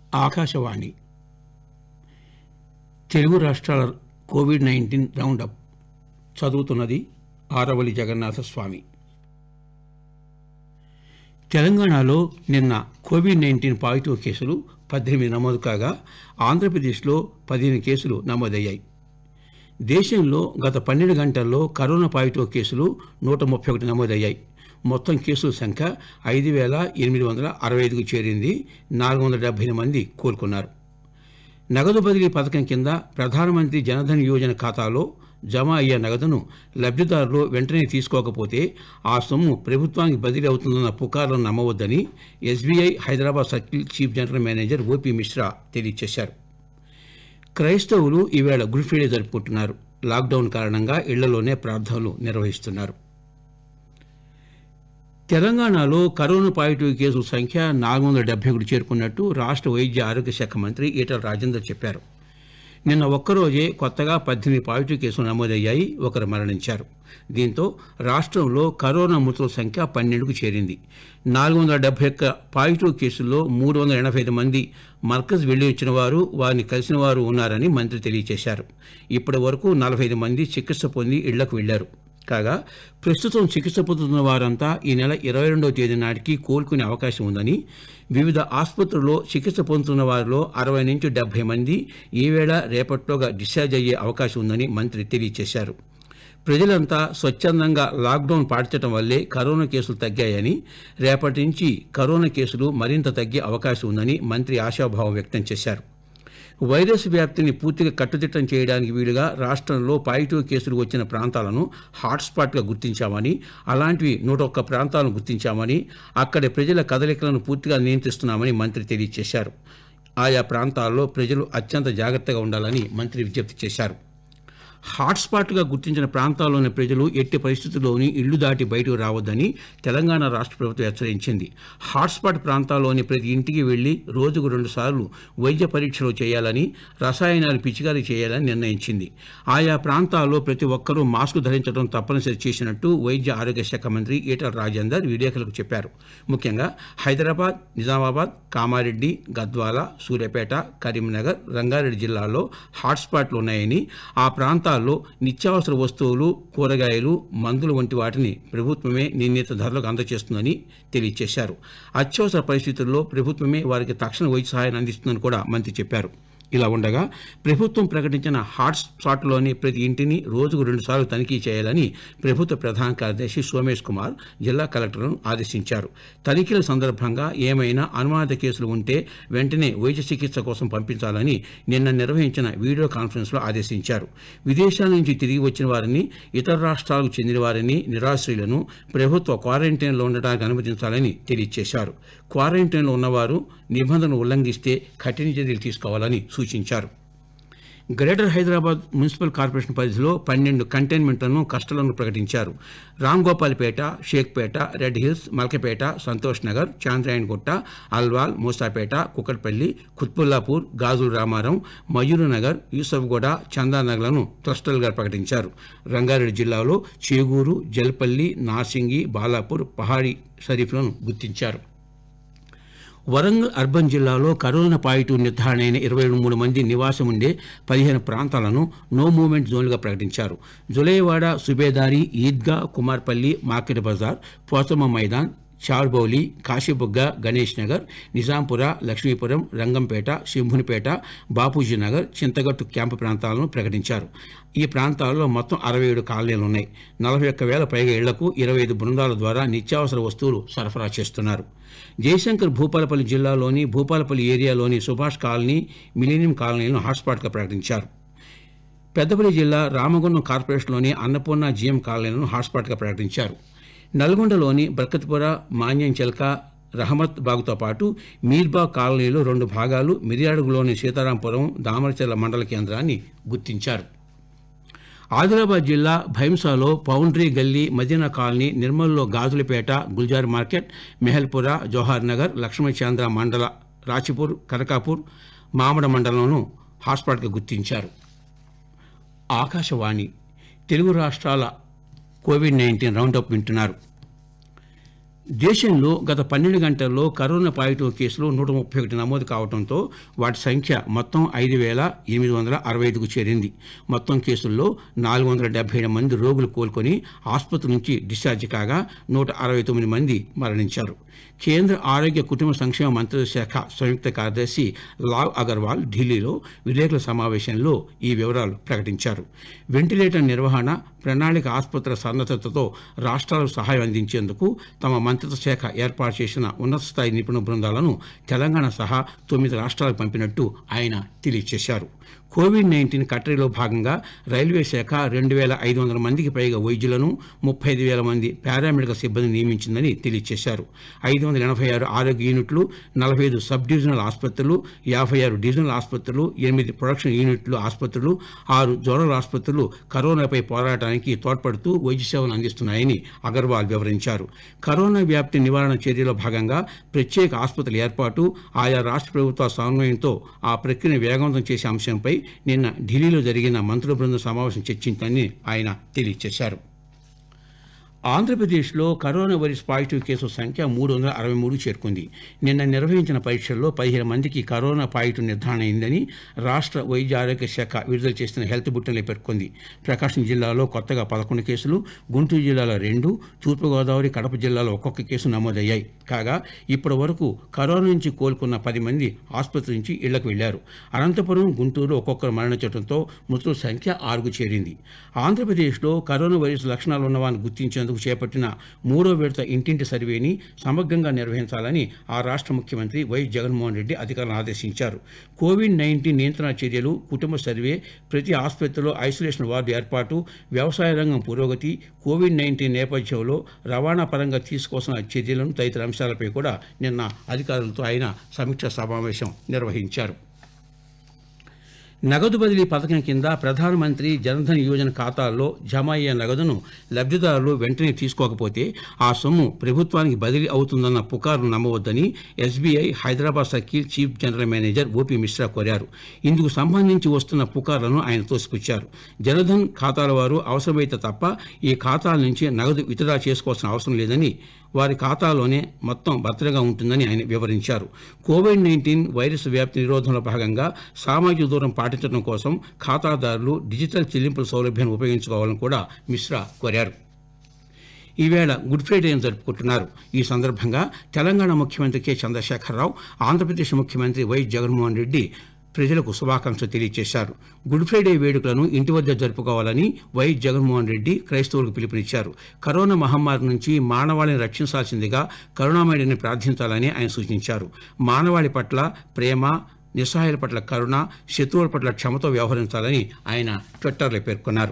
ఆకాశవాణి తెలుగు రాష్ట్రాల Covid nineteen round up చదువుతున్నది ఆరవలి జగన్నాథ స్వామి తెలంగాణలో నిన్న కోవిడ్ నైన్టీన్ పాజిటివ్ కేసులు పద్దెనిమిది నమోదు కాగా ఆంధ్రప్రదేశ్లో పదిహేను కేసులు నమోదయ్యాయి దేశంలో గత పన్నెండు గంటల్లో కరోనా పాజిటివ్ కేసులు నూట ముప్పై ఒకటి నమోదయ్యాయి మొత్తం కేసుల సంఖ్య ఐదు వేల ఎనిమిది వందల అరవై ఐదుకు చేరింది నాలుగు వందల డెబ్బై మంది కోలుకున్నారు నగదు బదిలీ పథకం కింద ప్రధానమంత్రి జనధన్ యోజన ఖాతాలో జమ అయ్యే నగదును లబ్ధిదారులు వెంటనే తీసుకోకపోతే ఆ సొమ్ము ప్రభుత్వానికి బదిలీ అవుతుందన్న పుకార్లను నమ్మవద్దని SBI Hyderabad circle chief general manager OP Mishra తెలియజేశారు క్రైస్తవులు ఈవేళ గుడ్ ఫ్రైడే జరుపుకుంటున్నారు లాక్డౌన్ కారణంగా ఇళ్లలోనే ప్రార్థనలు నిర్వహిస్తున్నారు తెలంగాణలో కరోనా పాజిటివ్ కేసుల సంఖ్య నాలుగు వందల డెబ్బై ఒకటి చేరుకున్నట్టు రాష్ట్ర వైద్య ఆరోగ్య శాఖ మంత్రి ఈటల రాజేందర్ చెప్పారు నిన్న ఒక్కరోజే కొత్తగా పద్దెనిమిది పాజిటివ్ కేసులు నమోదయ్యాయి ఒకరు మరణించారు దీంతో రాష్ట్రంలో కరోనా మృతుల సంఖ్య పన్నెండుకు చేరింది నాలుగు వందల డెబ్బై ఒక్క పాజిటివ్ కేసుల్లో మూడు వందల ఎనభై ఐదు మంది మర్కజ్ వెళ్లి వచ్చిన వారు వారిని కలిసిన వారు ఉన్నారని మంత్రి తెలియజేశారు ఇప్పటి వరకు నలభై ఐదు మంది చికిత్స పొంది ఇళ్లకు వెళ్లారు కాగా ప్రస్తుతం చికిత్స పొందుతున్న వారంతా ఈ నెల ఇరవై రెండవ తేదీ నాటికి కోలుకునే అవకాశం ఉందని వివిధ ఆసుపత్రుల్లో చికిత్స పొందుతున్న వారిలో అరవై నుంచి డెబ్బై మంది ఈవేళ రేపట్లోగా డిశ్చార్జ్ అయ్యే అవకాశం ఉందని మంత్రి తెలియజేశారు ప్రజలంతా స్వచ్ఛందంగా లాక్డౌన్ పాటించడం వల్లే కరోనా కేసులు తగ్గాయని రేపటి నుంచి కరోనా కేసులు మరింత తగ్గే అవకాశం ఉందని మంత్రి ఆశాభావం వ్యక్తం చేశారు వైరస్ వ్యాప్తిని పూర్తిగా కట్టుదిట్టం చేయడానికి వీలుగా రాష్ట్రంలో పాజిటివ్ కేసులు వచ్చిన ప్రాంతాలను హాట్స్పాట్గా గుర్తించామని అలాంటివి నూట ఒక్క ప్రాంతాలను గుర్తించామని అక్కడి ప్రజల కదలికలను పూర్తిగా నియంత్రిస్తున్నామని మంత్రి తెలియజేశారు ఆయా ప్రాంతాల్లో ప్రజలు అత్యంత జాగ్రత్తగా ఉండాలని మంత్రి విజ్ఞప్తి చేశారు హాట్స్పాట్గా గుర్తించిన ప్రాంతాల్లోని ప్రజలు ఎట్టి పరిస్థితుల్లోని ఇళ్లు దాటి బయటకు రావద్దని తెలంగాణ రాష్ట్ర ప్రభుత్వం హెచ్చరించింది హాట్స్పాట్ ప్రాంతాల్లోని ప్రతి ఇంటికి వెళ్లి రోజుకు రెండుసార్లు వైద్య పరీక్షలు చేయాలని రసాయనాలు పిచికారీ చేయాలని నిర్ణయించింది ఆయా ప్రాంతాల్లో ప్రతి ఒక్కరూ మాస్క్ ధరించడం తప్పనిసరి చేసినట్టు వైద్య ఆరోగ్య శాఖ మంత్రి ఈటల రాజేందర్ విలేకరులకు చెప్పారు ముఖ్యంగా హైదరాబాద్ నిజామాబాద్ కామారెడ్డి గద్వాల సూర్యాపేట కరీంనగర్ రంగారెడ్డి జిల్లాల్లో హాట్స్పాట్లు ఉన్నాయని ఆ ప్రాంతాల్లో నిత్యావసర వస్తువులు కూరగాయలు మందులు వంటి వాటిని ప్రభుత్వమే నిర్ణీత ధరలకు అందజేస్తుందని తెలియజేశారు అత్యవసర పరిస్థితుల్లో ప్రభుత్వమే వారికి తక్షణ వైద్య సహాయాన్ని అందిస్తుందని కూడా మంత్రి చెప్పారు ఇలా ఉండగా ప్రభుత్వం ప్రకటించిన హాట్ స్పాట్లోని ప్రతి ఇంటిని రోజుకు రెండుసార్లు తనిఖీ చేయాలని ప్రభుత్వ ప్రధాన కార్యదర్శి సోమేష్ కుమార్ జిల్లా కలెక్టర్ను ఆదేశించారు తనిఖీల సందర్భంగా ఏమైనా అనుమానిత కేసులు ఉంటే వెంటనే వైద్య చికిత్స కోసం పంపించాలని నిన్న నిర్వహించిన వీడియో కాన్ఫరెన్స్లో ఆదేశించారు విదేశాల నుంచి తిరిగి వచ్చిన వారిని ఇతర రాష్ట్రాలకు చెందిన వారిని నిరాశ్రయులను ప్రభుత్వ క్వారంటైన్లో ఉండడానికి అనుమతించాలని తెలియజేశారు క్వారంటైన్లో ఉన్నవారు నిబంధనలు ఉల్లంఘిస్తే కఠిన చర్యలు తీసుకోవాలని సూచించారు గ్రేటర్ హైదరాబాద్ మున్సిపల్ కార్పొరేషన్ పరిధిలో పన్నెండు కంటైన్మెంట్లను కష్టాలను ప్రకటించారు రామ్గోపాల్పేట షేక్పేట రెడ్ హిల్స్ మల్కపేట సంతోష్ నగర్ చాంద్రాయణగుట్ట అల్వాల్ మూసాపేట కుకట్పల్లి కుత్బుల్లాపూర్ గాజుల రామారం మయూరునగర్ యూసఫ్గూడ చందానగర్లను క్లస్టర్లుగా ప్రకటించారు రంగారెడ్డి జిల్లాలో చేగూరు జల్పల్లి నార్సింగి బాలాపూర్ పహాడి షరీఫ్లను గుర్తించారు వరంగల్ అర్బన్ జిల్లాలో కరోనా పాజిటివ్ నిర్ధారణ అయిన ఇరవై మూడు మంది నివాసం ఉండే పదిహేను ప్రాంతాలను నో మూవ్మెంట్ జోన్లుగా ప్రకటించారు జులైవాడ సుబేదారి ఈద్గా కుమార్పల్లి మార్కెట్ బజార్ పోచమ్మ మైదాన్ చార్బౌలి కాశీబుగ్గ గణేష్ నగర్ నిజాంపుర లక్ష్మీపురం రంగంపేట సింహునిపేట బాపూజీ నగర్ చింతగట్టు క్యాంపు ప్రాంతాలను ప్రకటించారు ఈ ప్రాంతాల్లో మొత్తం అరవై ఏడు కాలనీలు ఉన్నాయి నలభై ఒక్క వేల పైగా ఇళ్లకు ఇరవై ఐదు బృందాల ద్వారా నిత్యావసర వస్తువులు సరఫరా చేస్తున్నారు జయశంకర్ భూపాలపల్లి జిల్లాలోని భూపాలపల్లి ఏరియాలోని సుభాష్ కాలనీ మిలీనియం కాలనీలను హాట్స్పాట్గా ప్రకటించారు పెద్దపల్లి జిల్లా రామగుండం కార్పొరేషన్లోని అన్నపూర్ణ జిఎం కాలనీలను హాట్స్పాట్గా ప్రకటించారు నల్గొండలోని బర్కత్పుర మాన్యం చిలక రహమత్ బాగుతో పాటు మీర్బాగ్ కాలనీలో రెండు భాగాలు మిర్యాడుగులోని సీతారాంపురం దామరచెల్ల మండల కేంద్రాన్ని గుర్తించారు ఆదిలాబాద్ జిల్లా భైంసాలో పౌండ్రీ గల్లీ మదీనా కాలనీ నిర్మల్లో గాజులపేట గుల్జార్ మార్కెట్ మెహల్పుర జోహార్ నగర్ లక్ష్మీచంద్ర మండల రాచిపూర్ కనకాపూర్ మామడ మండలంను హాట్స్పాట్గా గుర్తించారు ఆకాశవాణి తెలుగు రాష్ట్రాల కోవిడ్ నైన్టీన్ రౌండప్ వింటున్నారు దేశంలో గత పన్నెండు గంటల్లో కరోనా పాజిటివ్ కేసులు నూట ముప్పై ఒకటి నమోదు కావడంతో వాటి సంఖ్య మొత్తం ఐదు వేల ఎనిమిది వందల అరవై ఐదుకు చేరింది మొత్తం కేసుల్లో నాలుగు వందల డెబ్బై ఏడు మంది రోగులు కోలుకొని ఆసుపత్రి నుంచి డిశ్చార్జ్ కాగా నూట అరవై తొమ్మిది మంది మరణించారు కేంద్ర ఆరోగ్య కుటుంబ సంక్షేమ మంత్రిత్వ శాఖ సంయుక్త కార్యదర్శి లావ్ అగర్వాల్ ఢిల్లీలో విలేకరుల సమావేశంలో ఈ వివరాలు ప్రకటించారు వెంటిలేటర్ నిర్వహణ ప్రణాళిక ఆసుపత్రుల సన్నద్ధతతో రాష్ట్రాలకు సహాయం అందించేందుకు తమ మంత్రిత్వ శాఖ ఏర్పాటు చేసిన ఉన్నత స్థాయి నిపుణుల బృందాలను తెలంగాణ సహా తొమ్మిది రాష్ట్రాలకు పంపినట్టు ఆయన తెలియజేశారు కోవిడ్ నైన్టీన్ కట్టడిలో భాగంగా రైల్వే శాఖ రెండు వేల ఐదు వందల మందికి పైగా వైద్యులను ముప్పై ఐదు వేల మంది పారామెడికల్ సిబ్బంది నియమించిందని తెలియజేశారు ఐదు వందల ఎనభై ఆరు ఆరోగ్య యూనిట్లు నలభై ఐదు సబ్ డివిజనల్ ఆసుపత్రులు యాభై ఆరు డివిజనల్ ఆసుపత్రులు ఎనిమిది ప్రొడక్షన్ యూనిట్లు ఆసుపత్రులు ఆరు జోనల్ ఆసుపత్రులు కరోనాపై పోరాటానికి తోడ్పడుతూ వైద్య సేవలు అందిస్తున్నాయని అగర్వాల్ వివరించారు కరోనా వ్యాప్తి నివారణ చర్యలో భాగంగా ప్రత్యేక ఆసుపత్రుల ఏర్పాటు ఆయా రాష్ట్ర ప్రభుత్వ సమన్వయంతో ఆ ప్రక్రియను వేగవంతం చేసే అంశంపై నిన్న ఢిల్లీలో జరిగిన మంత్రుల బృందం సమావేశం చర్చించిందని ఆయన తెలియజేశారు ఆంధ్రప్రదేశ్లో కరోనా వైరస్ పాజిటివ్ కేసుల సంఖ్య మూడు వందల అరవై మూడు చేరుకుంది నిన్న నిర్వహించిన పరీక్షల్లో పదిహేను మందికి కరోనా పాజిటివ్ నిర్ధారణ అయిందని రాష్ట్ర వైద్య ఆరోగ్య శాఖ విడుదల చేసిన హెల్త్ బులెటిన్లో పేర్కొంది ప్రకాశం జిల్లాలో కొత్తగా పదకొండు కేసులు గుంటూరు జిల్లాలో రెండు తూర్పుగోదావరి కడప జిల్లాలో ఒక్కొక్క కేసు నమోదయ్యాయి కాగా ఇప్పటి వరకు కరోనా నుంచి కోలుకున్న పది మంది ఆసుపత్రి నుంచి ఇళ్లకు వెళ్లారు అనంతపురం గుంటూరు ఒక్కొక్కరు మరణించడంతో మృతుల సంఖ్య ఆరుకు చేరింది ఆంధ్రప్రదేశ్లో కరోనా వైరస్ లక్షణాలు ఉన్నవారిని గుర్తించేందుకు చేపట్టిన మూడో విడత ఇంటింటి సర్వేని సమగ్రంగా నిర్వహించాలని ఆ రాష్ట్ర ముఖ్యమంత్రి వైఎస్ జగన్మోహన్ రెడ్డి అధికారులను ఆదేశించారు కోవిడ్ నైన్టీన్ నియంత్రణ చర్యలు కుటుంబ సర్వే ప్రతి ఆసుపత్రిలో ఐసోలేషన్ వార్డు ఏర్పాటు వ్యవసాయ రంగం పురోగతి కోవిడ్ నైన్టీన్ నేపథ్యంలో రవాణా పరంగా తీసుకోవాల్సిన చర్యలను తదితర అంశాలపై కూడా నిన్న అధికారులతో ఆయన సమీక్ష సమావేశం నిర్వహించారు నగదు బదిలీ పథకం కింద ప్రధానమంత్రి జనధన్ యోజన ఖాతాల్లో జమ అయ్యే నగదును లబ్ధిదారులు వెంటనే తీసుకోకపోతే ఆ సొమ్ము ప్రభుత్వానికి బదిలీ అవుతుందన్న పుకారును నమ్మవద్దని SBI Hyderabad circle chief general manager OP Mishra కోరారు ఇందుకు సంబంధించి వస్తున్న పుకార్లను ఆయన తోసిపుచ్చారు జనధన్ ఖాతాల వారు అవసరమైతే తప్ప ఈ ఖాతాల నుంచి నగదు విత్డ్రా చేసుకోవాల్సిన అవసరం లేదని వారి ఖాతాలోనే మొత్తం భద్రగా ఉంటుందని ఆయన వివరించారు కోవిడ్ నైన్టీన్ వైరస్ వ్యాప్తి నిరోధంలో భాగంగా సామాజిక దూరం పాటించడం కోసం ఖాతాదారులు డిజిటల్ చెల్లింపుల సౌలభ్యాన్ని ఉపయోగించుకోవాలని కూడా మిశ్రా కోరారు ఈవేళ గుడ్ ఫ్రైడేని జరుపుకుంటున్నారు ఈ సందర్భంగా తెలంగాణ ముఖ్యమంత్రి కె చంద్రశేఖరరావు ఆంధ్రప్రదేశ్ ముఖ్యమంత్రి వైఎస్ జగన్మోహన్ రెడ్డి ప్రజలకు శుభాకాంక్షలు తెలియజేశారు గుడ్ ఫ్రైడే వేడుకలను ఇంటి వద్ద జరుపుకోవాలని వైఎస్ జగన్మోహన్ రెడ్డి క్రైస్తవులకు పిలుపునిచ్చారు కరోనా మహమ్మారి నుంచి మానవాళిని రక్షించాల్సిందిగా కరుణామయుడిని ప్రార్థించాలని ఆయన సూచించారు మానవాళి పట్ల ప్రేమ నిస్సహాయాల పట్ల కరుణ శత్రువుల పట్ల క్షమతో వ్యవహరించాలని ఆయన ట్విట్టర్లో పేర్కొన్నారు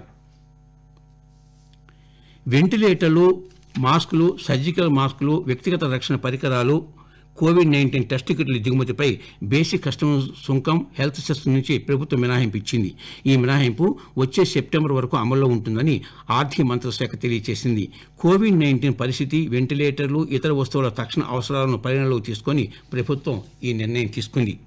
వెంటిలేటర్లు మాస్కులు సర్జికల్ మాస్కులు వ్యక్తిగత రక్షణ పరికరాలు కోవిడ్ నైన్టీన్ టెస్ట్ కిట్ల దిగుమతిపై బేసిక్ కస్టమర్ సుంకం హెల్త్ సెస్ నుంచి ప్రభుత్వం మినహాయింపు ఇచ్చింది ఈ మినహాయింపు వచ్చే సెప్టెంబర్ వరకు అమల్లో ఉంటుందని ఆర్థిక మంత్రిత్వ శాఖ తెలియజేసింది కోవిడ్ నైన్టీన్ పరిస్థితి వెంటిలేటర్లు ఇతర వస్తువుల తక్షణ అవసరాలను పరిగణలోకి తీసుకొని ప్రభుత్వం ఈ నిర్ణయం తీసుకుంది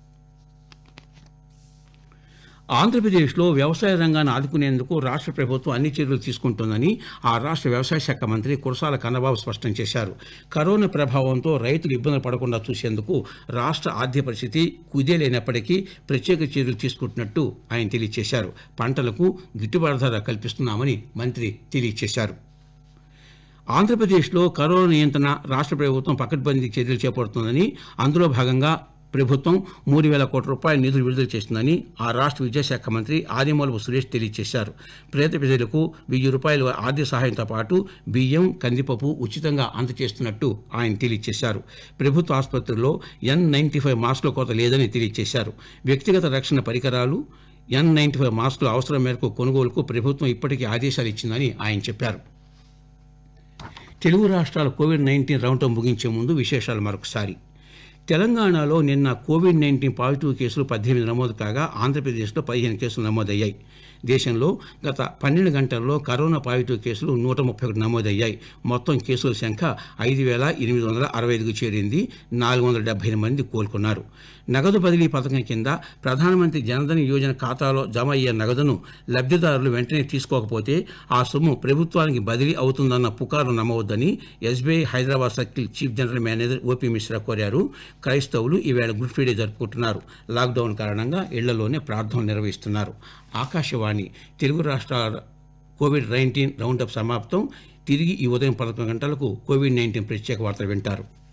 ఆంధ్రప్రదేశ్లో వ్యవసాయ రంగాన్ని ఆదుకునేందుకు రాష్ట్ర ప్రభుత్వం అన్ని చర్యలు తీసుకుంటోందని ఆ రాష్ట్ర వ్యవసాయ శాఖ మంత్రి కురసాల కన్నబాబు స్పష్టం చేశారు కరోనా ప్రభావంతో రైతులు ఇబ్బందులు పడకుండా చూసేందుకు రాష్ట్ర ఆర్థిక పరిస్థితి కుదేలేనప్పటికీ ప్రత్యేక చర్యలు తీసుకుంటున్నట్టు ఆయన తెలియజేశారు పంటలకు గిట్టుబాటు ధర కల్పిస్తున్నామని మంత్రి తెలియజేశారు ఆంధ్రప్రదేశ్లో కరోనా నియంత్రణ రాష్ట్ర ప్రభుత్వం పకడ్బందీ చర్యలు చేపడుతుందని అందులో భాగంగా ప్రభుత్వం మూడు వేల కోట్ల రూపాయల నిధులు విడుదల చేసిందని ఆ రాష్ట్ర విద్యాశాఖ మంత్రి ఆదిమూలపు సురేష్ తెలియజేశారు పేద ప్రజలకు వెయ్యి రూపాయల ఆర్థిక సహాయంతో పాటు బియ్యం కందిపప్పు ఉచితంగా అందజేస్తున్నట్టు ఆయన తెలియజేశారు ప్రభుత్వ ఆసుపత్రుల్లో ఎన్ నైంటీ ఫైవ్ మాస్కుల కొరత లేదని తెలియజేశారు వ్యక్తిగత రక్షణ పరికరాలు ఎన్ నైంటీ ఫైవ్ మాస్కుల అవసరం మేరకు కొనుగోలుకు ప్రభుత్వం ఇప్పటికీ ఆదేశాలు ఇచ్చిందని ఆయన చెప్పారు తెలుగు రాష్ట్రాల కోవిడ్ నైన్టీన్ రౌండ్ ముగించే ముందు విశేషాలు మరొకసారి తెలంగాణలో నిన్న కోవిడ్ నైన్టీన్ పాజిటివ్ కేసులు పద్దెనిమిది నమోదు కాగా ఆంధ్రప్రదేశ్లో పదిహేను కేసులు నమోదయ్యాయి దేశంలో గత పన్నెండు గంటల్లో కరోనా పాజిటివ్ కేసులు నూట ముప్పై ఒకటి నమోదయ్యాయి మొత్తం కేసుల సంఖ్య ఐదు వేల ఎనిమిది వందల అరవై ఐదుకు చేరింది నాలుగు వందల డెబ్బై ఎనిమిది మంది కోలుకున్నారు నగదు బదిలీ పథకం కింద ప్రధానమంత్రి జనధన్ యోజన ఖాతాలో జమ అయ్యే నగదును లబ్ధిదారులు వెంటనే తీసుకోకపోతే ఆ సొమ్ము ప్రభుత్వానికి బదిలీ అవుతుందన్న పుకారు నమ్మవద్దని SBI Hyderabad circle chief general manager OP Mishra కోరారు క్రైస్తవులు ఈవేళ గుడ్ ఫ్రైడే జరుపుకుంటున్నారు లాక్డౌన్ కారణంగా ఇళ్లలోనే ప్రార్థనలు నిర్వహిస్తున్నారు ఆకాశవాణి తెలుగు రాష్ట్రాల కోవిడ్ నైన్టీన్ రౌండప్ సమాప్తం తిరిగి ఈ ఉదయం పదకొండు గంటలకు కోవిడ్ నైన్టీన్ ప్రత్యేక వార్తలు వింటారు